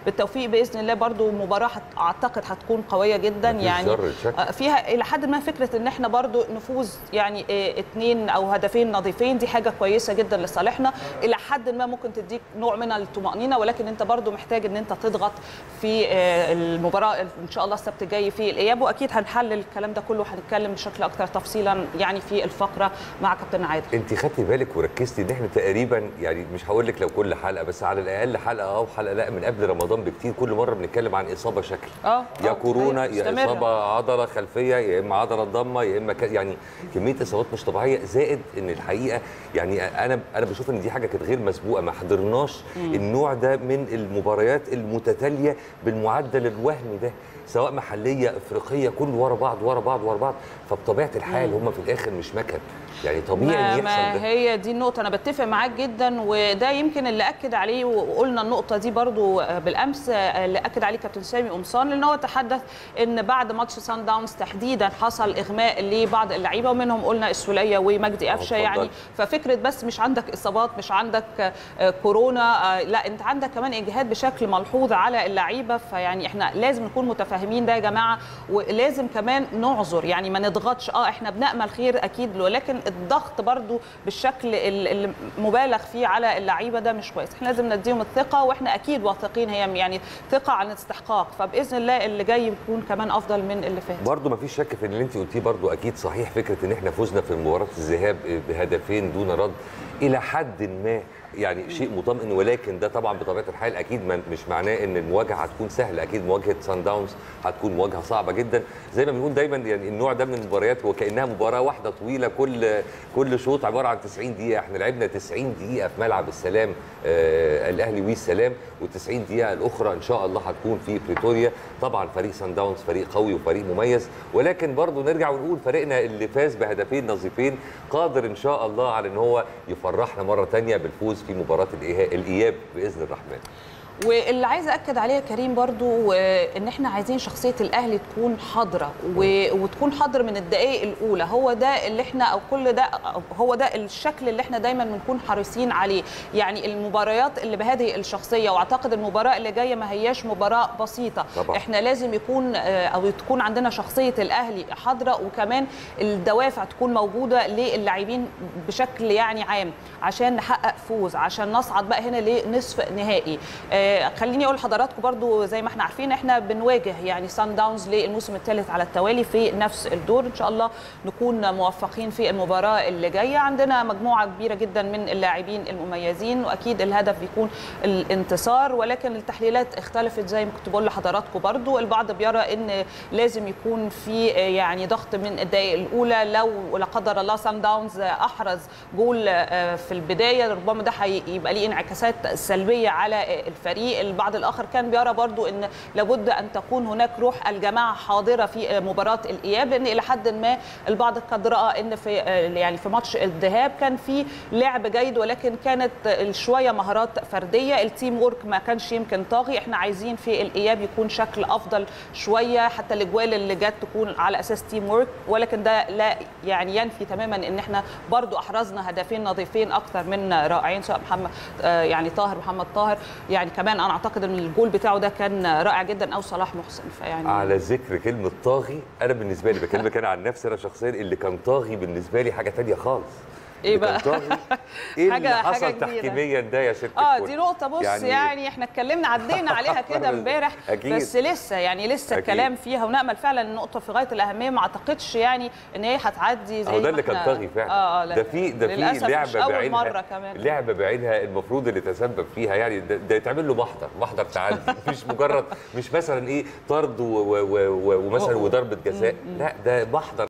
بالتوفيق باذن الله برضو مباراه هت- اعتقد هتكون قويه جدا مفيش يعني ذرة شك. آه، فيها الى حد ما فكره ان احنا برضو نفوز يعني آه، اتنين او هدفين نظيفين دي حاجه كويسه جدا لصالحنا الى حد ما ممكن تديك نوع من الطمانينه ولكن انت برضو محتاج ان انت تضغط في آه، المباراه ان شاء الله السبت الجاي في الاياب واكيد هنحلل الكلام ده كله وهنتكلم بشكل اكثر تفصيلا يعني في الفقره مع كابتن عادل انت خدتي بالك وركزتي ان احنا تقريبا يعني مش هقول لك لو كل حلقه بس على الاقل حلقه او حلقه لا من قبل رمضان بكتير كل مره بنتكلم عن اصابه شكل اه يا آه، كورونا أيوة، يا مستمرة. اصابه عضله خلفيه يا اما عضله ضمه يا اما ك... يعني كميه اصابات مش طبيعيه زائد ان الحقيقه يعني انا انا بشوف ان دي حاجه كانت غير مسبوقه ما حضرناش النوع ده من المباريات المتتاليه بالمعدل الوهمي ده سواء محليه افريقيه كله ورا بعض ورا بعض ورا بعض فبطبيعه الحال هم في الاخر مش مكن يعني طبيعي ما, ان ما يحصل ده هي دي النقطة أنا بتفق معاك جدا وده يمكن اللي أكد عليه وقلنا النقطة دي برضو بالأمس اللي أكد عليه كابتن سامي قمصان لأن هو تحدث إن بعد ماتش سان داونز تحديدا حصل إغماء لبعض اللعيبة ومنهم قلنا السولية ومجدي قفشة اتفضل. يعني ففكرة بس مش عندك إصابات مش عندك آه، كورونا آه، لا أنت عندك كمان إجهاد بشكل ملحوظ على اللعيبة فيعني إحنا لازم نكون متفاهمين ده يا جماعة ولازم كمان نعذر يعني ما نضغطش اه احنا بنأمل خير اكيد ولكن الضغط برضو بالشكل ال- المبالغ فيه على اللعيبه ده مش كويس احنا لازم نديهم الثقه واحنا اكيد واثقين هي يعني ثقه عن استحقاق فباذن الله اللي جاي يكون كمان افضل من اللي فات برضه ما فيش شك في اللي انت قلتيه برضه اكيد صحيح فكره ان احنا فزنا في مباراه الذهاب بهدفين دون رد الى حد ما يعني شيء مطمئن ولكن ده طبعا بطبيعه الحال اكيد ما- مش معناه ان المواجهه هتكون سهله اكيد مواجهه سان داونز هتكون مواجهه صعبه جدا زي ما بنقول دايما يعني النوع ده من المباريات هو كانها مباراه واحده طويله كل كل شوط عباره عن 90 دقيقه احنا لعبنا 90 دقيقه في ملعب السلام آه الاهلي والسلام و90 دقيقه الاخرى ان شاء الله هتكون في بريتوريا طبعا فريق سان داونز فريق قوي وفريق مميز ولكن برضه نرجع ونقول فريقنا اللي فاز بهدفين نظيفين قادر ان شاء الله على ان هو يفرحنا مره ثانيه بالفوز في مباراه الإيها- الاياب باذن الرحمن واللي عايزه اكد عليه يا كريم برضو آه، ان احنا عايزين شخصيه الاهلي تكون حاضره و- وتكون حاضره من الدقائق الاولى هو ده اللي احنا او كل ده أو هو ده الشكل اللي احنا دايما بنكون حريصين عليه يعني المباريات اللي بهذه الشخصيه واعتقد المباراه اللي جايه ما هياش مباراه بسيطه طبعا. احنا لازم يكون آه، او تكون عندنا شخصيه الاهلي حاضره وكمان الدوافع تكون موجوده للاعبين بشكل يعني عام عشان نحقق فوز عشان نصعد بقى هنا لنصف نهائي آه، خليني اقول لحضراتكم برضو زي ما احنا عارفين احنا بنواجه يعني سان داونز للموسم الثالث على التوالي في نفس الدور ان شاء الله نكون موفقين في المباراه اللي جايه عندنا مجموعه كبيره جدا من اللاعبين المميزين واكيد الهدف بيكون الانتصار ولكن التحليلات اختلفت زي ما كنت بقول لحضراتكم برضو البعض بيرى ان لازم يكون في آه، يعني ضغط من الدقائق الاولى لو لا قدر الله سان داونز احرز جول آه، في البدايه ربما ده هيبقى ليه انعكاسات سلبيه على آه، الفريق البعض الاخر كان بيرى برضو ان لابد ان تكون هناك روح الجماعه حاضره في آه، مباراه الاياب لان الى حد ما البعض قد راى ان في آه، يعني في ماتش الذهاب كان في لعب جيد ولكن كانت آه، شويه مهارات فرديه التيم وورك ما كانش يمكن طاغي احنا عايزين في الاياب يكون شكل افضل شويه حتى الاجوال اللي جت تكون على اساس تيم وورك ولكن ده لا يعني ينفي تماما ان احنا برضو احرزنا هدفين نظيفين اكثر من رائعين سواء محمد آه، يعني طاهر محمد طاهر يعني كمان انا اعتقد ان الجول بتاعه ده كان رائع جدا او صلاح محسن فيعني على ذكر كلمه طاغي انا بالنسبه لي بكلمك انا عن نفسي انا شخصيا اللي كان طاغي بالنسبه لي حاجه تانية خالص إيه اللي كان بقى؟ طاغي ايه حاجة- اللي حاجة حصل كبيرة. تحكيميا ده يا ست اه الكل؟ دي نقطة بص يعني, يعني احنا اتكلمنا عدينا عليها كده امبارح أكيد. بس لسه يعني لسه أكيد. الكلام فيها ونأمل فعلا النقطة في غاية الأهمية ما اعتقدش يعني ان هي هتعدي زي هو ده ما اللي كان احنا- طاغي فعلا اه اه لا. ده في ده في للأسف لعبه مش أول بعينها مرة كمان لعبه بعينها المفروض اللي تسبب فيها يعني ده, ده يتعمل له محضر محضر تعدي مش مجرد مش مثلا ايه طرد و- و- و- و- ومثلا أوه. وضربه جزاء لا ده محضر